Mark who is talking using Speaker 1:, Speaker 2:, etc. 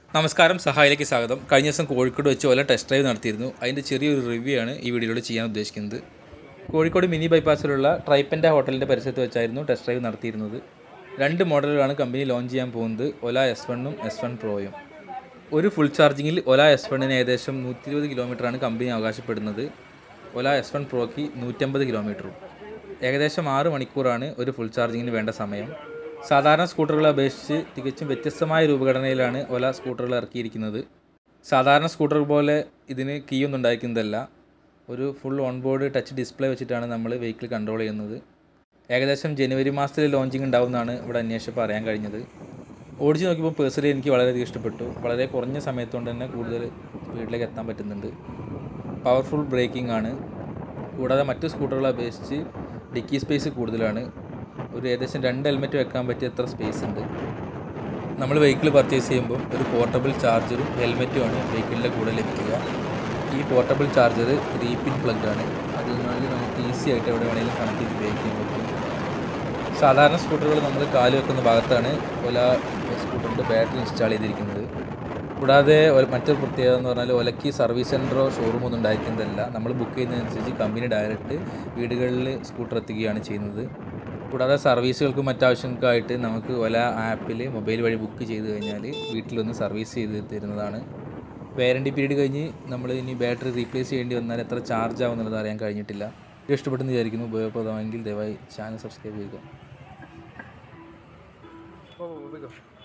Speaker 1: നമസ്കാരം സഹായിലേക്ക് സ്വാഗതം കഴിഞ്ഞ ദിവസം കോഴിക്കോട് വെച്ച് ഓല ടെസ്റ്റ് ഡ്രൈവ് നടത്തിയിരുന്നു അതിൻ്റെ ചെറിയൊരു റിവ്യൂ ആണ് ഈ വീഡിയോയിൽ ചെയ്യാൻ ഉദ്ദേശിക്കുന്നത് കോഴിക്കോട് മിനി ബൈപ്പാസിലുള്ള ട്രൈപ്പൻ്റ ഹോട്ടലിൻ്റെ പരിസരത്ത് വെച്ചായിരുന്നു ടെസ്റ്റ് ഡ്രൈവ് നടത്തിയിരുന്നത് രണ്ട് മോഡലുകളാണ് കമ്പനി ലോഞ്ച് ചെയ്യാൻ പോകുന്നത് ഒല എസ് വണ്ണും എസ് വൺ പ്രോയും ഒരു ഫുൾ ചാർജിങ്ങിൽ ഒല എസ് വണ്ണിന് ഏകദേശം നൂറ്റി ഇരുപത് കിലോമീറ്ററാണ് കമ്പനി അവകാശപ്പെടുന്നത് ഒല എസ് വൺ പ്രോയ്ക്ക് നൂറ്റമ്പത് കിലോമീറ്ററും ഏകദേശം ആറ് മണിക്കൂറാണ് ഒരു ഫുൾ ചാർജിങ്ങിന് വേണ്ട സമയം സാധാരണ സ്കൂട്ടറുകളെ അപേക്ഷിച്ച് തികച്ചും വ്യത്യസ്തമായ രൂപഘടനയിലാണ് ഒല സ്കൂട്ടറുകൾ ഇറക്കിയിരിക്കുന്നത് സാധാരണ സ്കൂട്ടർ പോലെ ഇതിന് കീ ഒന്നും ഉണ്ടായിരിക്കുന്നതല്ല ഒരു full on board touch display വെച്ചിട്ടാണ് നമ്മൾ വെഹിക്കിൾ കൺട്രോൾ ചെയ്യുന്നത് ഏകദേശം ജനുവരി മാസത്തിൽ ലോഞ്ചിങ് ഉണ്ടാവുമെന്നാണ് ഇവിടെ അന്വേഷിച്ചപ്പോൾ അറിയാൻ കഴിഞ്ഞത് ഓടിച്ച് നോക്കിയപ്പോൾ പേഴ്സണലി എനിക്ക് വളരെയധികം ഇഷ്ടപ്പെട്ടു വളരെ കുറഞ്ഞ സമയത്തുകൊണ്ട് തന്നെ കൂടുതൽ സ്പീഡിലേക്ക് എത്താൻ പറ്റുന്നുണ്ട് പവർഫുൾ ബ്രേക്കിംഗ് ആണ് കൂടാതെ മറ്റു സ്കൂട്ടറുകളെ അപേക്ഷിച്ച് ഡിക്കി സ്പേസ് കൂടുതലാണ് ഒരു ഏകദേശം രണ്ട് ഹെൽമെറ്റ് വെക്കാൻ പറ്റിയ എത്ര സ്പേസ് ഉണ്ട് നമ്മൾ വെഹിക്കിൾ പർച്ചേസ് ചെയ്യുമ്പോൾ ഒരു പോർട്ടബിൾ ചാർജറും ഹെൽമെറ്റുമാണ് വെഹിക്കിളിൻ്റെ കൂടെ ലഭിക്കുക ഈ portable charger three pin plug ആണ് അതുകൊണ്ട് നമുക്ക് ഈസി ആയിട്ട് എവിടെ വേണമെങ്കിലും കണക്ട് ചെയ്ത് ഉപയോഗിക്കാൻ പറ്റും സാധാരണ സ്കൂട്ടറുകൾ നമ്മൾ കാല് വെക്കുന്ന ഭാഗത്താണ് ഒല സ്കൂട്ടറിൻ്റെ ബാറ്ററി ഇൻസ്റ്റാൾ ചെയ്തിരിക്കുന്നത് കൂടാതെ ഒല- മറ്റൊരു പ്രത്യേകത എന്ന് പറഞ്ഞാൽ ഒലയ്ക്ക് സർവീസ് സെൻറ്ററോ ഷോറൂമോ ഒന്നും ഉണ്ടായിരിക്കുന്നതല്ല നമ്മൾ ബുക്ക് ചെയ്യുന്നതനുസരിച്ച് കമ്പനി ഡയറക്റ്റ് വീടുകളിൽ സ്കൂട്ടർ എത്തിക്കുകയാണ് ചെയ്യുന്നത് കൂടാതെ സർവീസുകൾക്കും മറ്റാവശ്യങ്ങൾക്കായിട്ട് നമുക്ക് ഒല ആപ്പിൽ മൊബൈൽ വഴി ബുക്ക് ചെയ്ത് കഴിഞ്ഞാൽ വീട്ടിൽ വന്ന് സർവീസ് ചെയ്ത് തരുന്നതാണ് വാറണ്ടി പീരീഡ് കഴിഞ്ഞ് നമ്മൾ ഇനി ബാറ്ററി റീപ്ലേസ് ചെയ്യേണ്ടി വന്നാൽ എത്ര ചാർജ് ആവും എന്നുള്ളത് അറിയാൻ കഴിഞ്ഞിട്ടില്ല ഇത് ഇഷ്ടപ്പെട്ടെന്ന് വിചാരിക്കുന്നു ഉപയോഗപ്രദമെങ്കിൽ ദയവായി ചാനൽ സബ്സ്ക്രൈബ് ചെയ്യുക